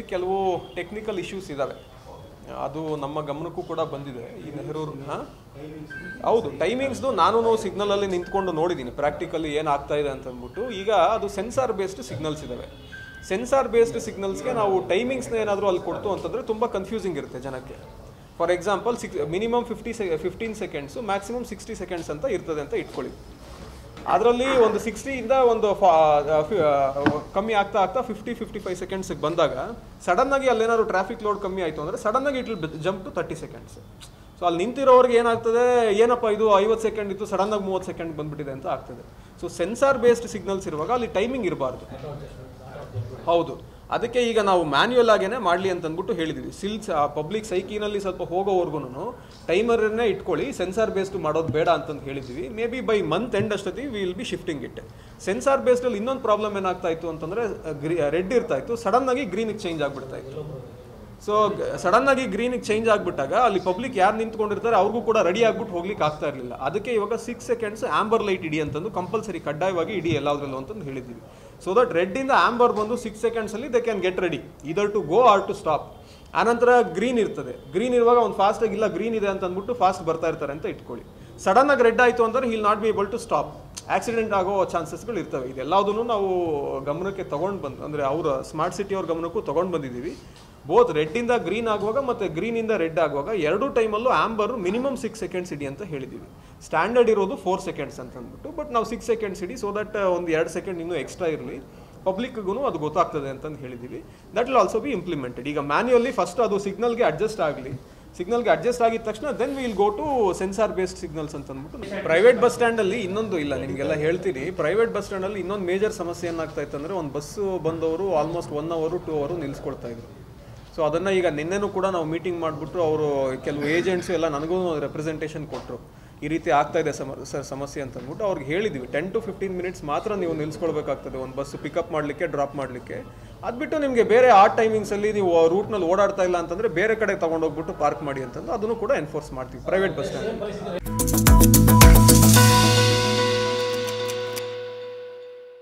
ಕೆಲವು technical issues ಇದ್ದಾವೆ ಅದು ನಮ್ಮ ಗಮನಕ್ಕೂ ಕೂಡ ಬಂದಿದೆ ಈ ನೆಹರು ಹಾಂ ಹೌದು ಟೈಮಿಂಗ್ಸ್ದು ನಾನು ಸಿಗ್ನಲಲ್ಲಿ ನಿಂತ್ಕೊಂಡು ನೋಡಿದ್ದೀನಿ ಪ್ರಾಕ್ಟಿಕಲಿ ಏನಾಗ್ತಾ ಇದೆ ಅಂತ ಅಂದ್ಬಿಟ್ಟು ಈಗ ಅದು ಸೆನ್ಸಾರ್ ಬೇಸ್ಡ್ ಸಿಗ್ನಲ್ಸ್ ಇದ್ದಾವೆ ಸೆನ್ಸಾರ್ ಬೇಸ್ಡ್ ಸಿಗ್ನಲ್ಸ್ಗೆ ನಾವು ಟೈಮಿಂಗ್ಸ್ನ ಏನಾದರೂ ಅಲ್ಲಿ ಕೊಡ್ತು ಅಂತಂದರೆ ತುಂಬ ಕನ್ಫ್ಯೂಸಿಂಗ್ ಇರುತ್ತೆ ಜನಕ್ಕೆ for example six minimum fifty ಸೆ fifteen seconds maximum sixty seconds ಅಂತ ಇರ್ತದೆ ಅಂತ ಇಟ್ಕೊಳ್ಳಿ ಅದರಲ್ಲಿ ಒಂದು ಸಿಕ್ಸ್ಟಿಯಿಂದ ಒಂದು ಫಾ- ಆ, ಫಿ- ಆ, ಕಮ್ಮಿ ಆಗ್ತಾ ಆಗ್ತಾ ಫಿಫ್ಟಿ ಫಿಫ್ಟಿ ಫೈವ್ ಸೆಕೆಂಡ್ಸ್ಗೆ ಬಂದಾಗ ಸಡನ್ನಾಗಿ ಅಲ್ಲೇನಾದ್ರು ಟ್ರಾಫಿಕ್ ಲೋಡ್ ಕಮ್ಮಿ ಆಯಿತು ಅಂದರೆ ಸಡನ್ನಾಗಿ it will jump to thirty seconds so ಅಲ್ಲಿ ನಿಂತಿರೋರಿಗೆ ಏನಾಗ್ತದೆ ಏನಪ್ಪ ಇದು ಐವತ್ತು ಸೆಕೆಂಡ್ ಇತ್ತು ಸಡನ್ನಾಗಿ ಮೂವತ್ತು ಸೆಕೆಂಡ್ ಬಂದ್ಬಿಟ್ಟಿದೆ ಅಂತ ಆಗ್ತದೆ ಸೊ ಸೆನ್ಸಾರ್ ಬೇಸ್ಡ್ ಸಿಗ್ನಲ್ಸ್ ಇರುವಾಗ ಅಲ್ಲಿ ಟೈಮಿಂಗ್ ಇರಬಾರ್ದು ಹೌದು ಅದಕ್ಕೆ ಈಗ ನಾವು ಮ್ಯಾನ್ಯುಯಲ್ ಆಗೇನೆ ಮಾಡಲಿ ಅಂತ ಅಂದ್ಬಿಟ್ಟು ಹೇಳಿದ್ವಿ ಸಿಲ್ಸ್ ಪಬ್ಲಿಕ್ ಸೈಕಿನಲ್ಲಿ ಸ್ವಲ್ಪ ಹೋಗೋವರೆಗೂ ಟೈಮರನ್ನೇ ಇಟ್ಕೊಳ್ಳಿ ಸೆನ್ಸಾರ್ ಬೇಸ್ಡ್ ಮಾಡೋದು ಬೇಡ ಅಂತಂದು ಹೇಳಿದ್ವಿ maybe by month end ಅಷ್ಟೊತ್ತಿ will be shifting it sensor ಬೇಸ್ಡಲ್ಲಿ ಇನ್ನೊಂದು ಪ್ರಾಬ್ಲಮ್ ಏನಾಗ್ತಾ ಇತ್ತು ಅಂತಂದರೆ ಗ್ರೀ ರೆಡ್ ಇರ್ತಾ ಇತ್ತು ಸಡನ್ನಾಗಿ ಗ್ರೀನಿಗೆ ಚೇಂಜ್ ಆಗಿಬಿಡ್ತಾ ಇತ್ತು ಸೊ ಸಡನ್ ಆಗಿ ಗ್ರೀನಿಗೆ ಚೇಂಜ್ ಆಗಿಬಿಟ್ಟಾಗ ಅಲ್ಲಿ ಪಬ್ಲಿಕ್ ಯಾರು ನಿಂತ್ಕೊಂಡಿರ್ತಾರೆ ಅವ್ರಿಗೂ ಕೂಡ ರೆಡಿ ಆಗ್ಬಿಟ್ಟು ಹೋಗ್ಲಿಕ್ಕೆ ಆಗ್ತಾ ಇರಲಿಲ್ಲ ಅದಕ್ಕೆ ಇವಾಗ ಸಿಕ್ಸ್ ಸೆಕೆಂಡ್ಸ್ ಆಂಬರ್ ಲೈಟ್ ಇಡಿ ಅಂತಂದು ಕಂಪಲ್ಸರಿ ಕಡ್ಡಾಯವಾಗಿ ಇಡಿ ಎಲ್ಲಾದ್ರಲ್ಲೂ ಅಂತಂದು ಹೇಳಿದ್ದೀವಿ ಸೊ ದಟ್ ರೆಡ್ ಇಂದ ಆಂಬರ್ ಬಂದು ಸಿಕ್ಸ್ ಸೆಕೆಂಡ್ಸಲ್ಲಿ they can get ready either to go or to stop ಆನಂತರ ಗ್ರೀನ್ ಇರ್ತದೆ ಗ್ರೀನ್ ಇರುವಾಗ ಒಂದು ಫಾಸ್ಟಾಗಿ ಇಲ್ಲ ಗ್ರೀನ್ ಇದೆ ಅಂತ ಅಂದ್ಬಿಟ್ಟು ಫಾಸ್ಟ್ ಬರ್ತಾ ಇರ್ತಾರೆ ಅಂತ ಇಟ್ಕೊಳ್ಳಿ ಸಡನ್ ಆಗಿ ರೆಡ್ ಆಯಿತು ಅಂದ್ರೆ he'll not be able to stop accident ಆಗೋ ಚಾನ್ಸಸ್ಗಳು ಇರ್ತವೆ ಇದೆಲ್ಲದನ್ನು ನಾವು ಗಮನಕ್ಕೆ ತಗೊಂಡು ಬಂದು ಅಂದರೆ ಅವರ ಸ್ಮಾರ್ಟ್ ಸಿಟಿ ಅವ್ರ ಗಮನಕ್ಕೂ ತಗೊಂಡು ಬಂದಿದ್ದೀವಿ ಬೋತ್ ರೆಡ್ಡಿಂದ ಗ್ರೀನ್ ಆಗುವಾಗ ಮತ್ತು ಗ್ರೀನಿಂದ ರೆಡ್ ಆಗುವಾಗ ಎರಡು ಟೈಮಲ್ಲೂ ಆಂಬರು ಮಿನಿಮಮ್ ಸಿಕ್ಸ್ ಸೆಕೆಂಡ್ಸ್ ಇಡಿ ಅಂತ ಹೇಳಿದ್ದೀವಿ ಸ್ಟ್ಯಾಂಡರ್ಡ್ ಇರೋದು ಫೋರ್ ಸೆಕೆಂಡ್ಸ್ ಅಂತ ಅಂದ್ಬಿಟ್ಟು ಬಟ್ ನಾವು ಸಿಕ್ಸ್ ಸೆಕೆಂಡ್ಸ್ ಇಡಿ ಸೊ ದಟ್ ಒಂದು ಎರಡು ಸೆಕೆಂಡ್ ಇನ್ನೂ ಎಕ್ಸ್ಟ್ರಾ ಇರಲಿ ಪಬ್ಲಿಕ್ಗೂ ಅದು ಗೊತ್ತಾಗ್ತದೆ ಅಂತಂದು ಹೇಳಿದ್ದೀವಿ that will also be implemented ಈಗ ಮ್ಯಾನ್ಯುಯಲಿ ಫಸ್ಟ್ ಅದು ಸಿಗ್ನಲ್ಗೆ ಅಡ್ಜಸ್ಟ್ ಆಗಲಿ ಸಿಗ್ನಲ್ಗೆ ಅಡ್ಜಸ್ಟ್ ಆಗಿದ ತಕ್ಷಣ then will go to sensor based signals ಅಂತ ಅಂದ್ಬಿಟ್ಟು ಪ್ರೈವೇಟ್ ಬಸ್ ಸ್ಟ್ಯಾಂಡಲ್ಲಿ ಇನ್ನೊಂದು ಇಲ್ಲ ನಿಮಗೆಲ್ಲ ಹೇಳ್ತೀನಿ ಪ್ರೈವೇಟ್ ಬಸ್ ಸ್ಟ್ಯಾಂಡಲ್ಲಿ ಇನ್ನೊಂದು ಮೇಜರ್ ಸಮಸ್ಯೆ ಏನಾಗ್ತಾ ಇತ್ತು ಅಂದರೆ ಒಂದು ಬಸ್ಸು ಬಂದವರು ಆಲ್ಮೋಸ್ಟ್ ಒನ್ ಅವರು ಟೂ ಅವರು ನಿಲ್ಲಿಸ್ಕೊಳ್ತಾ ಇದ್ರು ಸೊ ಅದನ್ನು ಈಗ ನಿನ್ನೆನೂ ಕೂಡ ನಾವು ಮೀಟಿಂಗ್ ಮಾಡಿಬಿಟ್ಟು ಅವರು ಕೆಲವು ಏಜೆಂಟ್ಸು ಎಲ್ಲ ನನಗೂ ರೆಪ್ರೆಸೆಂಟೇಷನ್ ಕೊಟ್ಟರು ಈ ರೀತಿ ಆಗ್ತಾ ಇದೆ ಸಮ ಸರ್ ಸಮಸ್ಯೆ ಅಂತ ಅಂದ್ಬಿಟ್ಟು ಅವ್ರಿಗೆ ಹೇಳಿದ್ವಿ ಟೆನ್ ಟು ಫಿಫ್ಟೀನ್ ಮಿನಿಟ್ಸ್ ಮಾತ್ರ ನೀವು ನಿಲ್ಲಿಸ್ಕೊಳ್ಬೇಕಾಗ್ತದೆ ಒಂದು ಬಸ್ ಪಿಕಪ್ ಮಾಡಲಿಕ್ಕೆ ಡ್ರಾಪ್ ಮಾಡಲಿಕ್ಕೆ ಅದ್ಬಿಟ್ಟು ನಿಮಗೆ ಬೇರೆ ಆ ಟೈಮಿಂಗ್ಸಲ್ಲಿ ನೀವು ರೂಟ್ನಲ್ಲಿ ಓಡಾಡ್ತಾ ಇಲ್ಲ ಅಂತಂದರೆ ಬೇರೆ ಕಡೆ ತೊಗೊಂಡೋಗ್ಬಿಟ್ಟು ಪಾರ್ಕ್ ಮಾಡಿ ಅಂತಂದು ಅದನ್ನು ಕೂಡ ಎನ್ಫೋರ್ಸ್ ಮಾಡ್ತೀವಿ ಪ್ರೈವೇಟ್ ಬಸ್ ಸ್ಟ್ಯಾಂಡ್